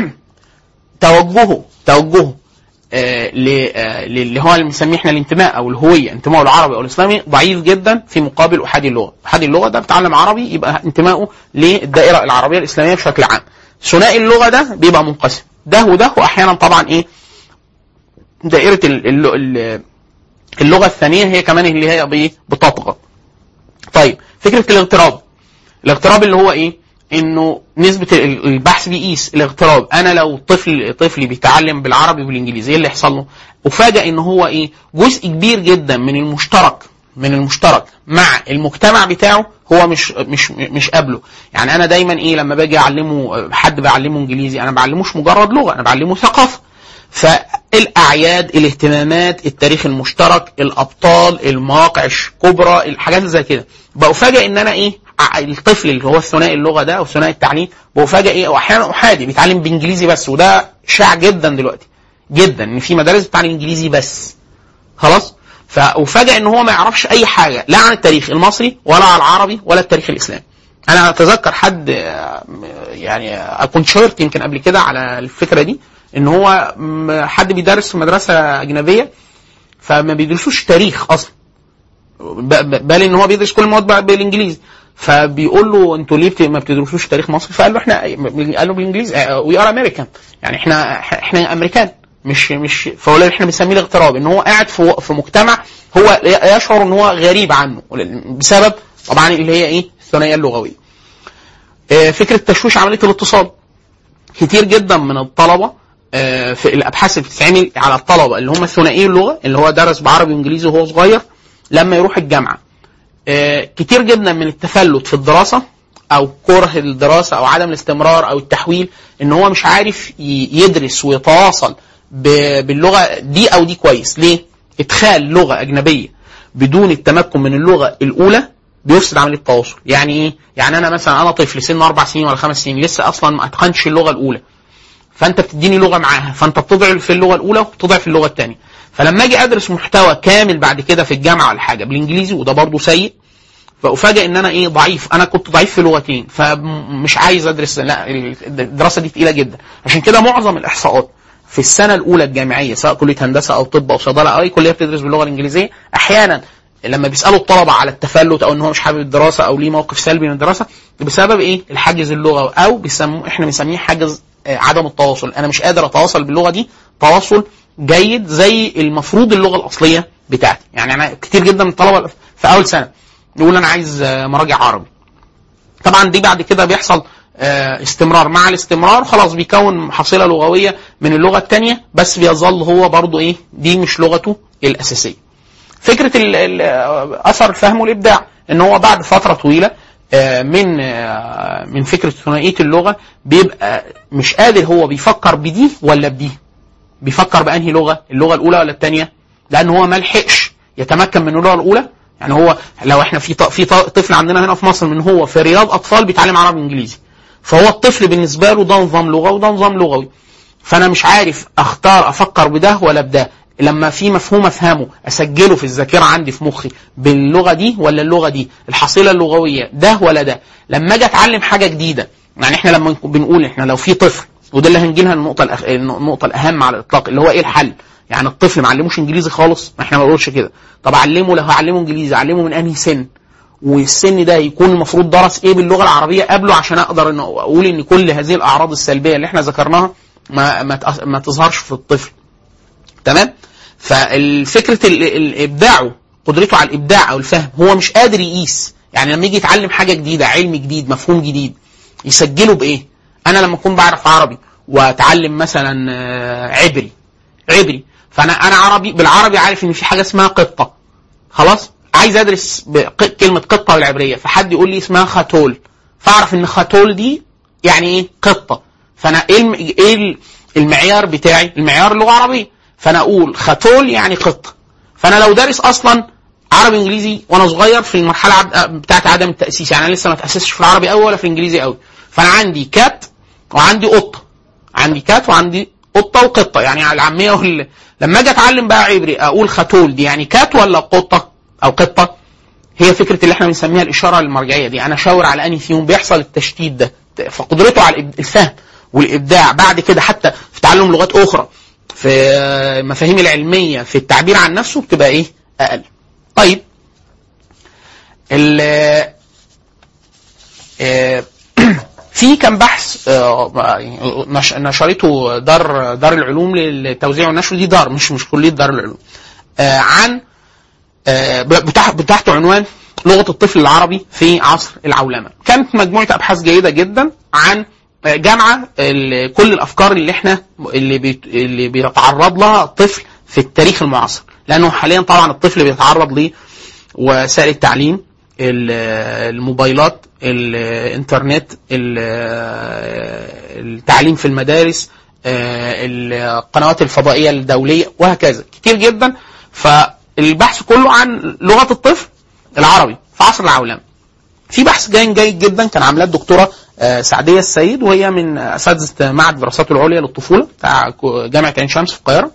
توجهه توجهه آه، ل- آه، اللي هو اللي بنسميه احنا الانتماء او الهويه انتمائه العربي او الاسلامي ضعيف جدا في مقابل احادي اللغه، احادي اللغه ده بيتعلم عربي يبقى انتمائه للدائره العربيه الاسلاميه بشكل عام. ثنائي اللغه ده بيبقى منقسم، ده وده واحيانا طبعا ايه دائره ال- ال- ال- اللغه الثانيه هي كمان اللي هي بإيه؟ بتطغى. طيب فكره الاغتراب الاغتراب اللي هو ايه؟ انه نسبه ال- البحث بيقيس الاغتراب انا لو طفل طفلي بيتعلم بالعربي والانجليزي ايه اللي يحصل له؟ افاجئ ان هو ايه؟ جزء كبير جدا من المشترك من المشترك مع المجتمع بتاعه هو مش مش مش قابله يعني انا دايما ايه لما باجي اعلمه حد بعلمه انجليزي انا بعلموش مجرد لغه انا بعلمه ثقافه فالاعياد الاهتمامات التاريخ المشترك الابطال المواقع الكبرى الحاجات زي كده بفاجئ ان انا ايه ع- الطفل اللي هو الثنائي اللغه ده او ثنائي التعليم بفاجئ ايه او احيانا احادي بيتعلم بانجليزي بس وده شائع جدا دلوقتي جدا ان في مدارس بتتعلم انجليزي بس خلاص فافاجئ ان هو ما يعرفش اي حاجه لا عن التاريخ المصري ولا عن العربي ولا التاريخ الاسلامي انا اتذكر حد آه، يعني آه، كنت شهرت يمكن قبل كده على الفكره دي ان هو م- حد بيدرس في مدرسه اجنبيه فما بيدرسوش تاريخ اصلا ب- ب- بل ان هو بيدرس كل المواد بقى بالانجليزي فبيقول له انتوا ليه بت- ما بتدرسوش تاريخ مصر فقال له احنا قال له بالانجليزي وي ار امريكان يعني احنا احنا امريكان مش مش فهو اللي احنا بنسميه الاغتراب ان هو قاعد في في مجتمع هو يشعر ان هو غريب عنه بسبب طبعا اللي هي ايه الثنائيه اللغويه آه، فكره تشويش عمليه الاتصال كتير جدا من الطلبه آه، في الابحاث اللي بتتعمل على الطلبه اللي هم ثنائي اللغه اللي هو درس بعربي وانجليزي وهو صغير لما يروح الجامعه آه، كتير جدا من التفلت في الدراسه او كره الدراسه او عدم الاستمرار او التحويل ان هو مش عارف ي- يدرس ويتواصل ب- باللغه دي او دي كويس ليه ادخال لغه اجنبيه بدون التمكن من اللغه الاولى بيفسد عمليه التواصل يعني ايه يعني انا مثلا انا طفل سن اربع سنين ولا خمس سنين لسه اصلا ما اتقنش اللغه الاولى فانت بتديني لغه معاها فانت بتضعف في اللغه الاولى وبتضعف في اللغه الثانيه فلما اجي ادرس محتوى كامل بعد كده في الجامعه ولا حاجه بالانجليزي وده برضه سيء فافاجئ ان انا ايه ضعيف انا كنت ضعيف في لغتين فمش عايز ادرس لا الدراسه دي تقيله جدا عشان كده معظم الاحصاءات في السنه الاولى الجامعيه سواء كليه هندسه او طب او صيدله او اي كليه بتدرس باللغه الانجليزيه احيانا لما بيسالوا الطلبه على التفلت او ان هو مش حابب الدراسه او ليه موقف سلبي من الدراسه بسبب ايه الحاجز اللغوي او بيسموه احنا بنسميه حاجز آه، عدم التواصل انا مش قادر اتواصل باللغه دي تواصل جيد زي المفروض اللغه الاصليه بتاعتي يعني انا كتير جدا من الطلبه في اول سنه يقول انا عايز آه، مراجع عربي طبعا دي بعد كده بيحصل آه، استمرار مع الاستمرار خلاص بيكون حصيله لغويه من اللغه الثانيه بس بيظل هو برضو ايه دي مش لغته الاساسيه فكره ال- ال- اثر الفهم والابداع ان هو بعد فتره طويله آه، من آه، من فكره ثنائيه اللغه بيبقى مش قادر هو بيفكر بدي ولا بدي بيفكر بانهي لغه اللغه الاولى ولا الثانيه لان هو ما لحقش يتمكن من اللغه الاولى يعني هو لو احنا في ط- في ط- طفل عندنا هنا في مصر من هو في رياض اطفال بيتعلم عربي وانجليزي فهو الطفل بالنسبه له ده نظام لغه وده نظام لغوي فانا مش عارف اختار افكر بده ولا بده لما في مفهوم افهمه اسجله في الذاكره عندي في مخي باللغه دي ولا اللغه دي الحصيله اللغويه ده ولا ده لما اجي اتعلم حاجه جديده يعني احنا لما نكون- بنقول احنا لو في طفل وده اللي هنجي لها النقطه الأخ... النقطه الاهم على الاطلاق اللي هو ايه الحل يعني الطفل ما علموش انجليزي خالص ما احنا ما بنقولش كده طب علمه لو هعلمه انجليزي علمه من انهي سن والسن ده يكون المفروض درس ايه باللغه العربيه قبله عشان اقدر ان اقول ان كل هذه الاعراض السلبيه اللي احنا ذكرناها ما ما, تأث- ما تظهرش في الطفل تمام فالفكره ال- ال- ابداعه قدرته على الابداع او الفهم هو مش قادر يقيس يعني لما يجي يتعلم حاجه جديده علم جديد مفهوم جديد يسجله بايه انا لما اكون بعرف عربي واتعلم مثلا آه، عبري عبري فانا انا عربي بالعربي عارف ان في حاجه اسمها قطه خلاص عايز ادرس بق- كلمه قطه بالعبريه فحد يقول لي اسمها خاتول فاعرف ان خاتول دي يعني ايه قطه فانا ايه الم- ايه ال- المعيار بتاعي المعيار اللغه العربيه فانا اقول خاتول يعني قطه فانا لو دارس اصلا عربي انجليزي وانا صغير في المرحله عد... بتاعت عدم التاسيس يعني انا لسه ما تاسستش في العربي قوي ولا في الانجليزي قوي فانا عندي كات وعندي قطه عندي كات وعندي قطه وقطه يعني على العاميه وال... لما اجي اتعلم بقى عبري اقول خاتول دي يعني كات ولا قطه او قطه هي فكره اللي احنا بنسميها الاشاره المرجعيه دي انا اشاور على انهي فيهم بيحصل التشتيت ده فقدرته على الإب- الفهم والابداع بعد كده حتى في تعلم لغات اخرى في المفاهيم العلميه في التعبير عن نفسه بتبقى ايه اقل طيب ال آه، في كان بحث آه، نش- نشرته دار دار العلوم للتوزيع والنشر دي دار مش مش كليه دار العلوم آه، عن آه، بتاع بتاعته عنوان لغه الطفل العربي في عصر العولمه كانت مجموعه ابحاث جيده جدا عن آه، جامعه ال- كل الافكار اللي احنا اللي بيت اللي بيتعرض لها الطفل في التاريخ المعاصر لانه حاليا طبعا الطفل بيتعرض لوسائل التعليم ال- الموبايلات الانترنت ال- التعليم في المدارس آه، القنوات الفضائيه الدوليه وهكذا كتير جدا فالبحث كله عن لغه الطفل العربي في عصر العولمه في بحث جاي جيد جدا كان عاملاه الدكتوره آه، سعديه السيد وهي من اساتذه معهد الدراسات العليا للطفوله بتاع كو- جامعه عين شمس في القاهره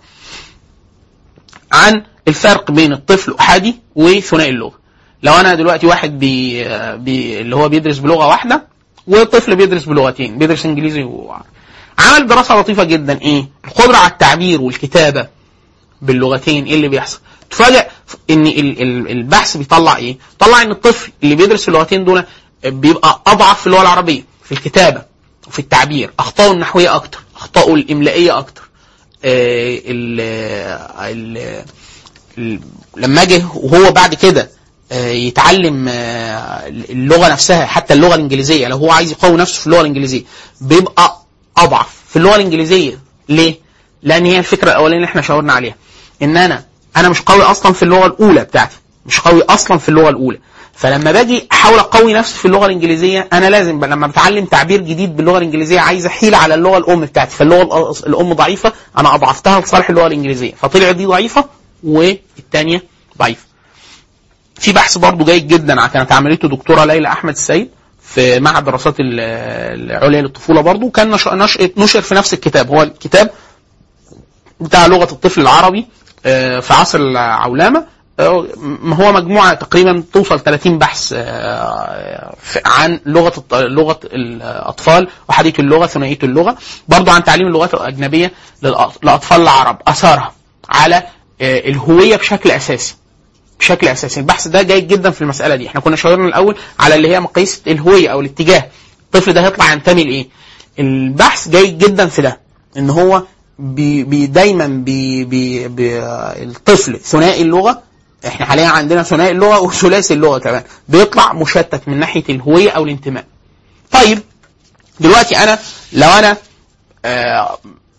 عن الفرق بين الطفل الاحادي وثنائي اللغه لو انا دلوقتي واحد بي بي اللي هو بيدرس بلغه واحده وطفل بيدرس بلغتين بيدرس انجليزي وعربي عمل دراسه لطيفه جدا ايه القدره على التعبير والكتابه باللغتين ايه اللي بيحصل تفاجئ ان ال- ال- البحث بيطلع ايه طلع ان الطفل اللي بيدرس اللغتين دول بيبقى اضعف في اللغه العربيه في الكتابه وفي التعبير اخطائه النحويه اكتر اخطائه الاملائيه اكتر آه، ال ال ال- لما جه وهو بعد كده آه، يتعلم آه، اللغه نفسها حتى اللغه الانجليزيه لو هو عايز يقوي نفسه في اللغه الانجليزيه بيبقى اضعف في اللغه الانجليزيه ليه؟ لان هي الفكره الاولانيه اللي احنا شاورنا عليها ان انا انا مش قوي اصلا في اللغه الاولى بتاعتي مش قوي اصلا في اللغه الاولى فلما باجي احاول اقوي نفسي في اللغه الانجليزيه انا لازم ب- لما بتعلم تعبير جديد باللغه الانجليزيه عايز احيل على اللغه الام بتاعتي فاللغه الأ- الام ضعيفه انا اضعفتها لصالح اللغه الانجليزيه فطلعت دي ضعيفه والثانيه ضعيفه في بحث برضه جيد جدا كانت عملته دكتوره ليلى احمد السيد في معهد الدراسات ال- العليا للطفوله برضه كان نش- نش- نشر في نفس الكتاب هو الكتاب بتاع لغه الطفل العربي آه، في عصر العولمه آه، م- هو مجموعه تقريبا توصل 30 بحث آه، في- عن لغه الط- لغه الاطفال وحديث اللغه ثنائيه اللغه برضه عن تعليم اللغات الاجنبيه للأ- للاطفال العرب اثارها على آه، الهويه بشكل اساسي بشكل اساسي البحث ده جيد جدا في المساله دي احنا كنا شاورنا الاول على اللي هي مقاييس الهويه او الاتجاه الطفل ده هيطلع ينتمي لايه البحث جيد جدا في ده ان هو بي بي دايما بي بي بي الطفل ثنائي اللغه احنا حاليا عندنا ثنائي اللغه وثلاثي اللغه كمان بيطلع مشتت من ناحيه الهويه او الانتماء طيب دلوقتي انا لو انا آه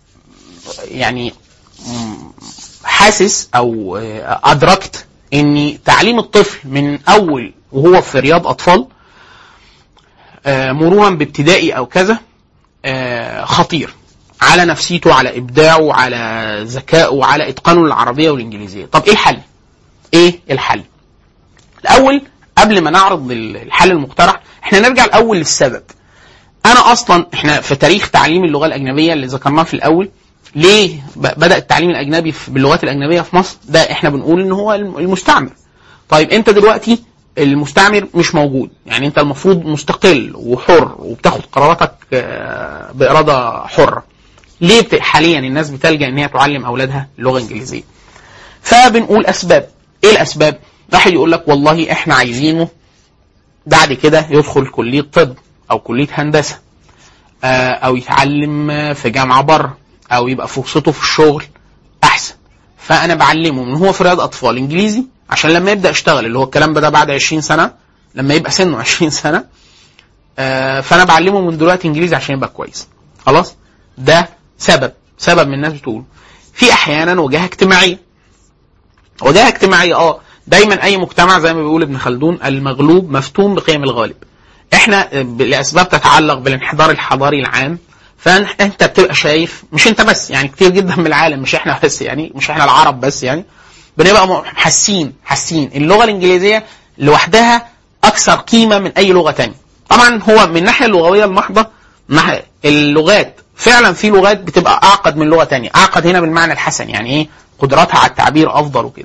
يعني مم، حاسس او آه، ادركت ان تعليم الطفل من اول وهو في رياض اطفال آه، مرورا بابتدائي او كذا آه، خطير على نفسيته على ابداعه على ذكائه على اتقانه للعربيه والانجليزيه طب ايه الحل ايه الحل الاول قبل ما نعرض الحل المقترح احنا نرجع الاول للسبب انا اصلا احنا في تاريخ تعليم اللغه الاجنبيه اللي ذكرناه في الاول ليه ب- بدا التعليم الاجنبي في- باللغات الاجنبيه في مصر ده احنا بنقول ان هو الم- المستعمر طيب انت دلوقتي المستعمر مش موجود يعني انت المفروض مستقل وحر وبتاخد قراراتك آه، باراده حره ليه بت- حاليا الناس بتلجا ان هي تعلم اولادها اللغه الانجليزيه فبنقول اسباب ايه الاسباب واحد يقول لك والله احنا عايزينه بعد كده يدخل كليه طب او كليه هندسه آه، او يتعلم آه، في جامعه بره او يبقى فرصته في الشغل احسن فانا بعلمه من هو في رياض اطفال انجليزي عشان لما يبدا يشتغل اللي هو الكلام ده بعد 20 سنه لما يبقى سنه 20 سنه آه، فانا بعلمه من دلوقتي انجليزي عشان يبقى كويس خلاص ده سبب سبب من الناس بتقول في احيانا وجهه اجتماعيه وجهه اجتماعيه اه دايما اي مجتمع زي ما بيقول ابن خلدون المغلوب مفتون بقيم الغالب احنا ب- لاسباب تتعلق بالانحدار الحضاري العام فانت بتبقى شايف مش انت بس يعني كتير جدا من العالم مش احنا بس يعني مش احنا العرب بس يعني بنبقى م- حاسين حاسين اللغه الانجليزيه لوحدها اكثر قيمه من اي لغه تانية طبعا هو من الناحيه اللغويه المحضه من ناحية اللغات فعلا في لغات بتبقى اعقد من لغه تانية اعقد هنا بالمعنى الحسن يعني ايه قدراتها على التعبير افضل وكده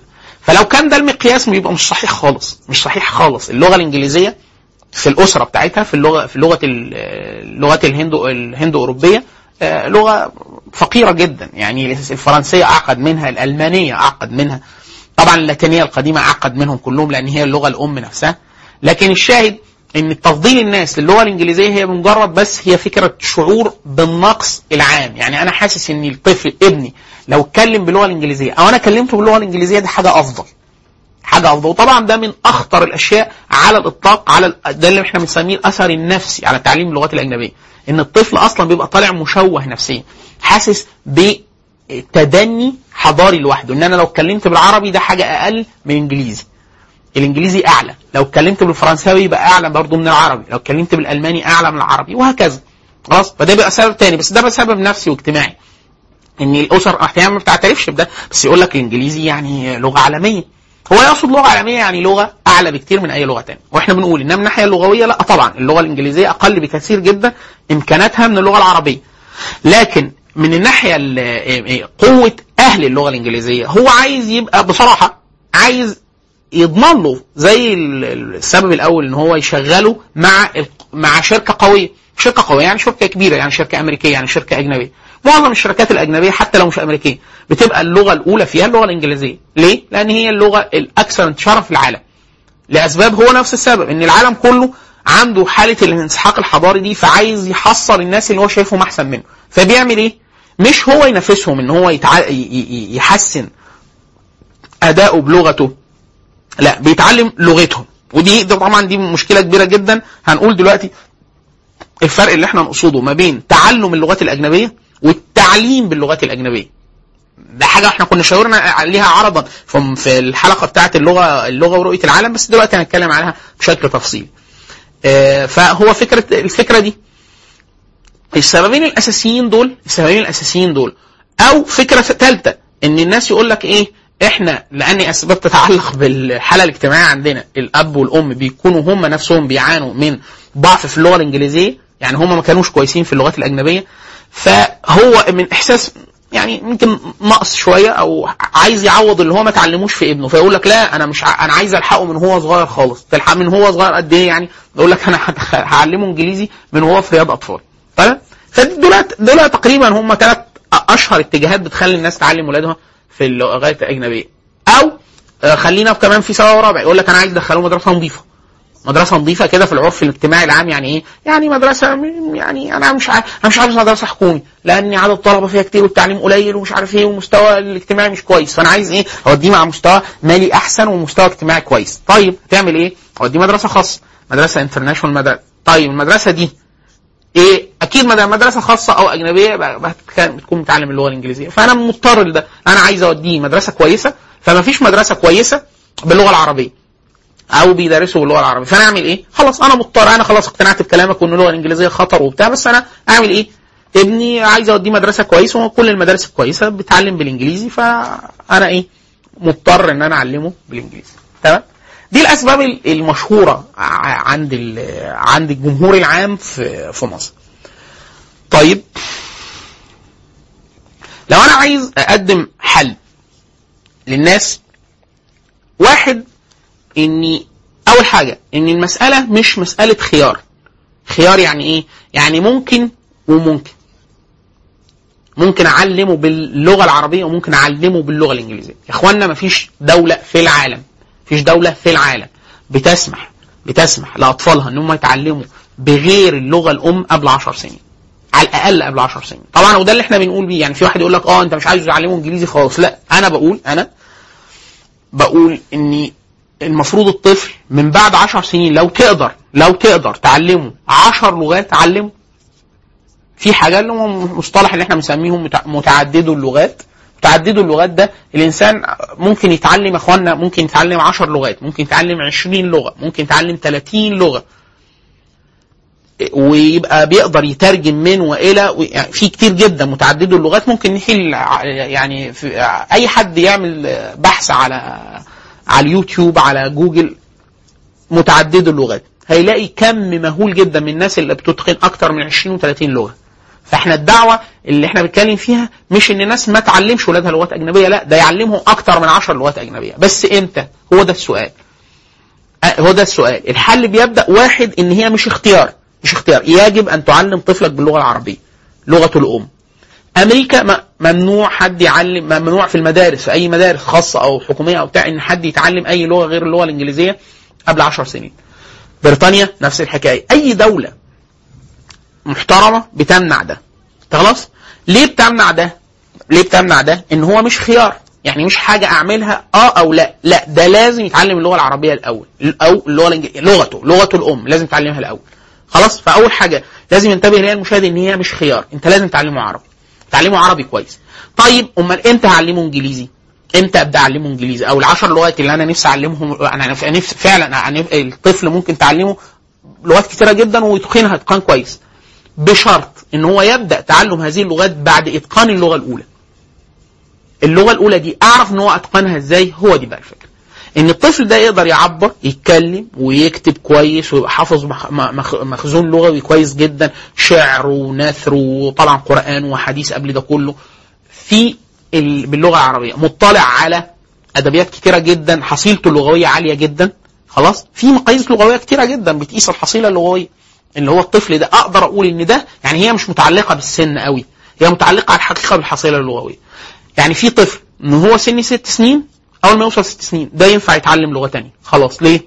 فلو كان ده المقياس بيبقى مش صحيح خالص مش صحيح خالص اللغه الانجليزيه في الاسره بتاعتها في اللغه في لغه ال- اللغات الهندو الهندو اوروبيه آه، لغه فقيره جدا يعني الفرنسيه اعقد منها الالمانيه اعقد منها طبعا اللاتينيه القديمه اعقد منهم كلهم لان هي اللغه الام نفسها لكن الشاهد ان تفضيل الناس للغه الانجليزيه هي مجرد بس هي فكره شعور بالنقص العام يعني انا حاسس ان الطفل ابني لو اتكلم باللغه الانجليزيه او انا كلمته باللغه الانجليزيه ده حاجه افضل حاجه افضل وطبعا ده من اخطر الاشياء على الاطلاق على ال- ده اللي احنا بنسميه الاثر النفسي على تعليم اللغات الاجنبيه ان الطفل اصلا بيبقى طالع مشوه نفسيا حاسس بتدني حضاري لوحده ان انا لو اتكلمت بالعربي ده حاجه اقل من الانجليزي الانجليزي اعلى لو اتكلمت بالفرنساوي يبقى اعلى برضه من العربي لو اتكلمت بالالماني اعلى من العربي وهكذا خلاص فده بيبقى سبب تاني بس ده بقى سبب نفسي واجتماعي ان الاسر احيانا ما بتعترفش بده بس يقول لك الانجليزي يعني لغه عالميه هو يقصد لغه عالميه يعني لغه اعلى بكتير من اي لغه تانية واحنا بنقول انها من الناحيه اللغويه لا طبعا اللغه الانجليزيه اقل بكثير جدا امكاناتها من اللغه العربيه لكن من الناحيه ال- قوه اهل اللغه الانجليزيه هو عايز يبقى بصراحه عايز يضمن له زي ال- ال- السبب الاول ان هو يشغله مع ال- مع شركه قويه شركه قويه يعني شركه كبيره يعني شركه امريكيه يعني شركه اجنبيه معظم الشركات الاجنبيه حتى لو مش امريكيه بتبقى اللغه الاولى فيها اللغه الانجليزيه ليه لان هي اللغه الاكثر انتشارا في العالم لاسباب هو نفس السبب ان العالم كله عنده حاله الانسحاق الحضاري دي فعايز يحصر الناس اللي هو شايفهم احسن منه فبيعمل ايه مش هو ينافسهم ان هو يتع... ي- ي- يحسن اداؤه بلغته لا بيتعلم لغتهم ودي ده طبعا دي مشكله كبيره جدا هنقول دلوقتي الفرق اللي احنا نقصده ما بين تعلم اللغات الاجنبيه والتعليم باللغات الاجنبيه ده حاجه احنا كنا شاورنا عليها عرضا في في الحلقه بتاعه اللغه اللغه ورؤيه العالم بس دلوقتي هنتكلم عليها بشكل تفصيلي آه، فهو فكره الفكره دي السببين الاساسيين دول السببين الاساسيين دول او فكره ثالثه ان الناس يقول لك ايه احنا لان اسباب تتعلق بالحاله الاجتماعيه عندنا الاب والام بيكونوا هم نفسهم بيعانوا من ضعف في اللغه الانجليزيه يعني هم ما كانوش كويسين في اللغات الاجنبيه فهو من احساس يعني يمكن نقص شويه او عايز يعوض اللي هو ما اتعلموش في ابنه فيقول لك لا انا مش ع... انا عايز الحقه من هو صغير خالص تلحق من هو صغير قد ايه يعني يقول لك انا هت- هعلمه انجليزي من هو في رياض اطفال طيب فدول دول تقريبا هم ثلاث اشهر اتجاهات بتخلي الناس تعلم ولادها في اللغات الاجنبيه او آه، خلينا في كمان في سبب رابع يقول لك انا عايز ادخله مدرسه نظيفه مدرسه نظيفه كده في العرف الاجتماعي العام يعني ايه؟ يعني مدرسه م- يعني انا مش عارف انا مش عاوز مدرسه حكومي لان عدد الطلبه فيها كتير والتعليم قليل ومش عارف ايه والمستوى الاجتماعي مش كويس فانا عايز ايه؟ اوديه مع مستوى مالي احسن ومستوى اجتماعي كويس. طيب تعمل ايه؟ اوديه مدرسه خاصه مدرسه انترناشونال مدرسه طيب المدرسه دي ايه اكيد مد- مدرسه خاصه او اجنبيه بقى- بقى كان- بتكون متعلم اللغه الانجليزيه فانا مضطر لده انا عايز اوديه مدرسه كويسه فما فيش مدرسه كويسه باللغه العربيه او بيدرسوا باللغه العربيه فانا اعمل ايه خلاص انا مضطر انا خلاص اقتنعت بكلامك وان اللغه الانجليزيه خطر وبتاع بس انا اعمل ايه ابني عايز اوديه مدرسه كويسه وكل المدارس الكويسه بتعلم بالانجليزي فانا ايه مضطر ان انا اعلمه بالانجليزي تمام دي الاسباب ال- المشهوره ع- عند ال- عند الجمهور العام في في مصر طيب لو انا عايز اقدم حل للناس واحد اني اول حاجه ان المساله مش مساله خيار خيار يعني ايه يعني ممكن وممكن ممكن اعلمه باللغه العربيه وممكن اعلمه باللغه الانجليزيه يا اخوانا مفيش دوله في العالم مفيش دوله في العالم بتسمح بتسمح لاطفالها ان هم يتعلموا بغير اللغه الام قبل 10 سنين على الاقل قبل 10 سنين طبعا وده اللي احنا بنقول بيه يعني في واحد يقول لك اه انت مش عايز تعلمه انجليزي خالص لا انا بقول انا بقول اني المفروض الطفل من بعد 10 سنين لو تقدر لو تقدر تعلمه 10 لغات علمه في حاجه اللي هو مصطلح اللي احنا بنسميهم متع- متعددو اللغات متعددو اللغات ده الانسان ممكن يتعلم يا اخوانا ممكن يتعلم 10 لغات ممكن يتعلم 20 لغه ممكن يتعلم 30 لغه ويبقى بيقدر يترجم من والى و- يعني في كتير جدا متعددو اللغات ممكن نحل ع- يعني في اي حد يعمل بحث على على اليوتيوب على جوجل متعددو اللغات هيلاقي كم مهول جدا من الناس اللي بتتقن اكتر من 20 و30 لغه فاحنا الدعوه اللي احنا بنتكلم فيها مش ان الناس ما تعلمش ولادها لغات اجنبيه لا ده يعلمهم اكتر من 10 لغات اجنبيه بس امتى هو ده السؤال آه، هو ده السؤال الحل بيبدا واحد ان هي مش اختيار مش اختيار يجب ان تعلم طفلك باللغه العربيه لغته الام امريكا م- ممنوع حد يعلم ممنوع في المدارس في اي مدارس خاصه او حكوميه او بتاع ان حد يتعلم اي لغه غير اللغه الانجليزيه قبل 10 سنين بريطانيا نفس الحكايه اي دوله محترمه بتمنع ده خلاص ليه بتمنع ده ليه بتمنع ده ان هو مش خيار يعني مش حاجه اعملها اه او لا لا ده لازم يتعلم اللغه العربيه الاول او اللغه الإنج- لغته لغته الام لازم يتعلمها الاول خلاص فاول حاجه لازم ينتبه ليها المشاهد ان هي مش خيار انت لازم تعلمه عربي تعلمه عربي كويس طيب امال امتى هعلمه انجليزي امتى ابدا اعلمه انجليزي او العشر لغات اللي انا نفسي اعلمهم انا نف- نفس فعلا أنا- الطفل ممكن تعلمه لغات كتيره جدا ويتقنها اتقان كويس بشرط ان هو يبدا تعلم هذه اللغات بعد اتقان اللغه الاولى اللغه الاولى دي اعرف ان هو اتقنها ازاي هو دي بقى الفكره ان الطفل ده يقدر يعبر يتكلم ويكتب كويس ويبقى حافظ مخ- مخ- مخزون لغوي كويس جدا شعر ونثر وطبعا قران وحديث قبل ده كله في ال- باللغه العربيه مطلع على ادبيات كتيره جدا حصيلته اللغويه عاليه جدا خلاص في مقاييس لغويه كتيره جدا بتقيس الحصيله اللغويه اللي هو الطفل ده اقدر اقول ان ده يعني هي مش متعلقه بالسن قوي هي متعلقه على الحقيقه بالحصيله اللغويه يعني في طفل ان هو سن ست سنين اول ما يوصل ست سنين ده ينفع يتعلم لغه تانية خلاص ليه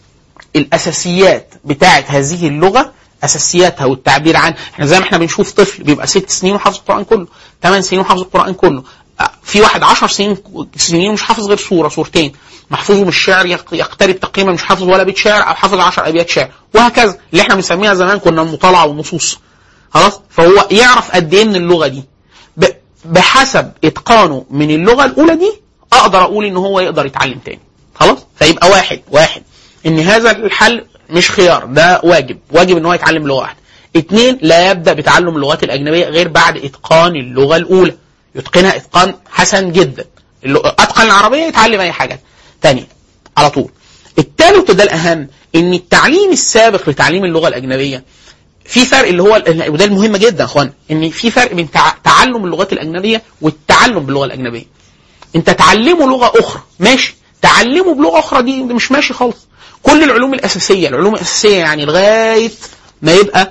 الاساسيات بتاعه هذه اللغه اساسياتها والتعبير عن احنا زي ما احنا بنشوف طفل بيبقى ست سنين وحافظ القران كله ثمان سنين وحافظ القران كله آه، في واحد عشر سنين سنين مش حافظ غير سوره سورتين محفوظه من الشعر يق- يقترب تقريبا مش حافظ ولا بيت شعر او حافظ 10 ابيات شعر وهكذا اللي احنا بنسميها زمان كنا المطالعه والنصوص خلاص فهو يعرف قد ايه من اللغه دي ب- بحسب اتقانه من اللغه الاولى دي اقدر اقول ان هو يقدر يتعلم تاني خلاص فيبقى واحد واحد ان هذا الحل مش خيار ده واجب واجب ان هو يتعلم لغه واحده اثنين لا يبدا بتعلم اللغات الاجنبيه غير بعد اتقان اللغه الاولى يتقنها اتقان حسن جدا اللغة- اتقن العربيه يتعلم اي حاجه تانية على طول الثالث وده الاهم ان التعليم السابق لتعليم اللغه الاجنبيه في فرق اللي هو وده المهم جدا يا اخوان ان في فرق بين تع- تعلم اللغات الاجنبيه والتعلم باللغه الاجنبيه انت تعلمه لغه اخرى ماشي تعلمه بلغه اخرى دي مش ماشي خالص كل العلوم الاساسيه العلوم الاساسيه يعني لغايه ما يبقى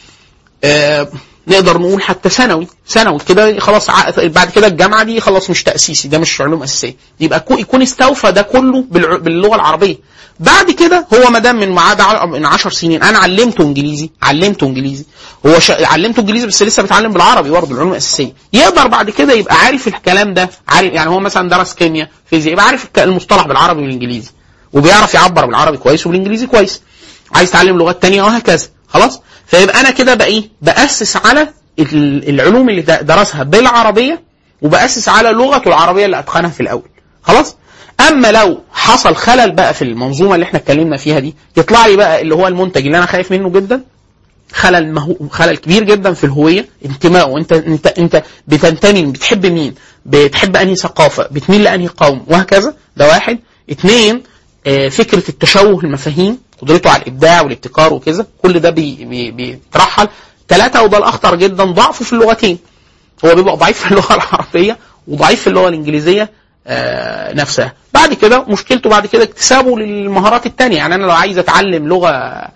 آه نقدر نقول حتى ثانوي ثانوي كده خلاص ع- بعد كده الجامعه دي خلاص مش تاسيسي ده مش علوم اساسيه يبقى كو- يكون استوفى ده كله بالع- باللغه العربيه بعد كده هو ما دام من معاد ع- من 10 سنين انا علمته انجليزي علمته انجليزي هو شا... علمته انجليزي بس لسه بيتعلم بالعربي برضه العلوم الاساسيه يقدر بعد كده يبقى عارف الكلام ده عارف يعني هو مثلا درس كيمياء فيزياء يبقى عارف الك- المصطلح بالعربي والانجليزي وبيعرف يعبر بالعربي كويس وبالانجليزي كويس عايز يتعلم لغات تانية وهكذا خلاص فيبقى انا كده بقى ايه باسس على ال- العلوم اللي د- درسها بالعربيه وباسس على لغته العربيه اللي اتقنها في الاول خلاص اما لو حصل خلل بقى في المنظومه اللي احنا اتكلمنا فيها دي يطلع لي بقى اللي هو المنتج اللي انا خايف منه جدا خلل مهو... خلل كبير جدا في الهويه انتمائه انت انت انت بتنتمي بتحب مين بتحب انهي ثقافه بتميل لانهي قوم وهكذا ده واحد اثنين آه، فكره التشوه المفاهيم قدرته على الابداع والابتكار وكذا كل ده بي... بي... بيترحل ثلاثه وده الاخطر جدا ضعفه في اللغتين هو بيبقى ضعيف في اللغه العربيه وضعيف في اللغه الانجليزيه آه، نفسها بعد كده مشكلته بعد كده اكتسابه للمهارات التانية يعني انا لو عايز اتعلم لغه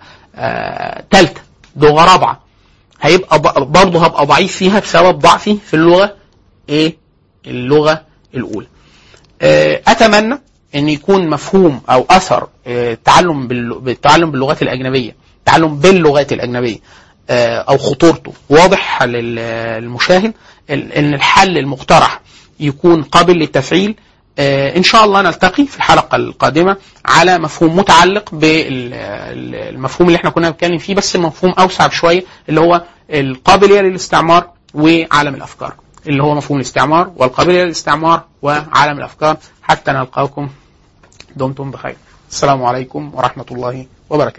ثالثه لغه رابعه هيبقى ب- برضه هبقى ضعيف فيها بسبب ضعفي في اللغه ايه اللغه الاولى آه، اتمنى ان يكون مفهوم او اثر آه، التعلم بال- بالتعلم باللغات الاجنبيه التعلم باللغات الاجنبيه آه، او خطورته واضح لل- للمشاهد ال- ان الحل المقترح يكون قابل للتفعيل آه، ان شاء الله نلتقي في الحلقه القادمه على مفهوم متعلق بالمفهوم اللي احنا كنا بنتكلم فيه بس مفهوم اوسع بشويه اللي هو القابليه للاستعمار وعالم الافكار اللي هو مفهوم الاستعمار والقابليه للاستعمار وعالم الافكار حتى نلقاكم دمتم بخير السلام عليكم ورحمه الله وبركاته